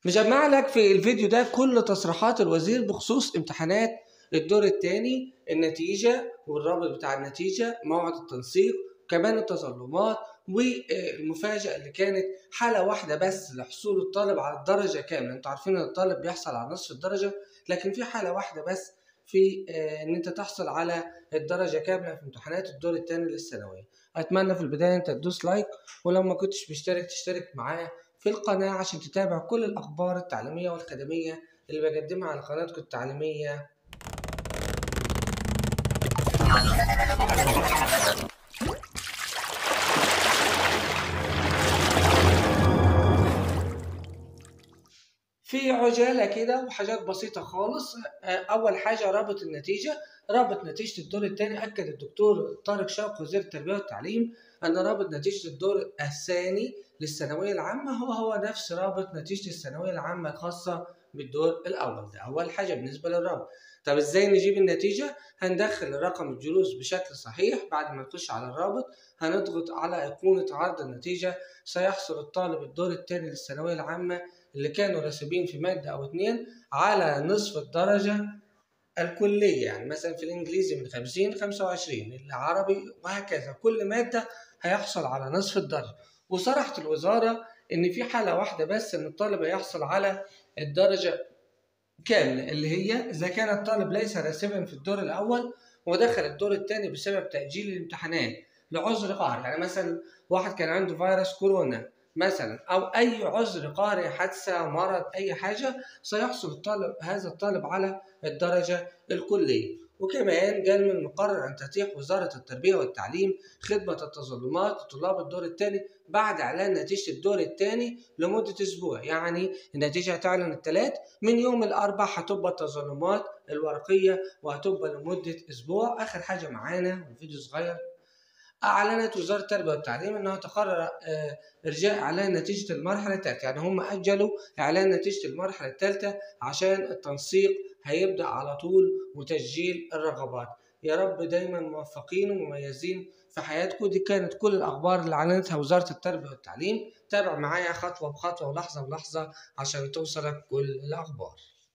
مجمع لك في الفيديو ده كل تصريحات الوزير بخصوص امتحانات الدور الثاني النتيجة والرابط بتاع النتيجة موعد التنسيق كمان التظلمات والمفاجأة اللي كانت حالة واحدة بس لحصول الطالب على الدرجة كاملة انتوا عارفين ان الطالب بيحصل على نصف الدرجة لكن في حالة واحدة بس في ان انت تحصل على الدرجة كاملة في امتحانات الدور الثاني للثانوية اتمنى في البداية انت تدوس لايك ولو ما كنتش مشترك تشترك معايا في القناة عشان تتابع كل الأخبار التعليمية والخدمية اللي بقدمها على قناتكم التعليمية في عجالة كده وحاجات بسيطة خالص أول حاجة رابط النتيجة رابط نتيجة الدور الثاني أكد الدكتور طارق شوقي وزير التربية والتعليم أن رابط نتيجة الدور الثاني للثانوية العامة هو هو نفس رابط نتيجة الثانوية العامة الخاصة بالدور الأول ده أول حاجة بالنسبة للرابط طب إزاي نجيب النتيجة؟ هندخل رقم الجلوس بشكل صحيح بعد ما نخش على الرابط هنضغط على أيقونة عرض النتيجة سيحصل الطالب الدور الثاني للثانوية العامة اللي كانوا راسبين في مادة أو اتنين على نصف الدرجة الكلية يعني مثلا في الإنجليزي من 50 ل 25 العربي وهكذا كل مادة هيحصل على نصف الدرجة وصرحت الوزارة إن في حالة واحدة بس إن الطالب هيحصل على الدرجة كاملة اللي هي إذا كان الطالب ليس راسبا في الدور الأول ودخل الدور الثاني بسبب تأجيل الامتحانات لعذر قهري يعني مثلا واحد كان عنده فيروس كورونا مثلا او اي عذر قهري حادثه مرض اي حاجه سيحصل الطالب هذا الطالب على الدرجه الكليه وكمان قال من المقرر ان تتيح وزاره التربيه والتعليم خدمه التظلمات لطلاب الدور الثاني بعد اعلان نتيجه الدور الثاني لمده اسبوع يعني النتيجه هتعلن الثلاث من يوم الاربع هتبقى التظلمات الورقيه وهتبقى لمده اسبوع اخر حاجه معانا الفيديو صغير أعلنت وزارة التربية والتعليم أنها تقرر إرجاء إعلان نتيجة المرحلة الثالثة يعني هم أجلوا إعلان نتيجة المرحلة الثالثة عشان التنسيق هيبدأ على طول وتسجيل الرغبات يا رب دايما موفقين ومميزين في حياتكم دي كانت كل الأخبار اللي أعلنتها وزارة التربية والتعليم تابع معايا خطوة بخطوة ولحظة بلحظة عشان توصلك كل الأخبار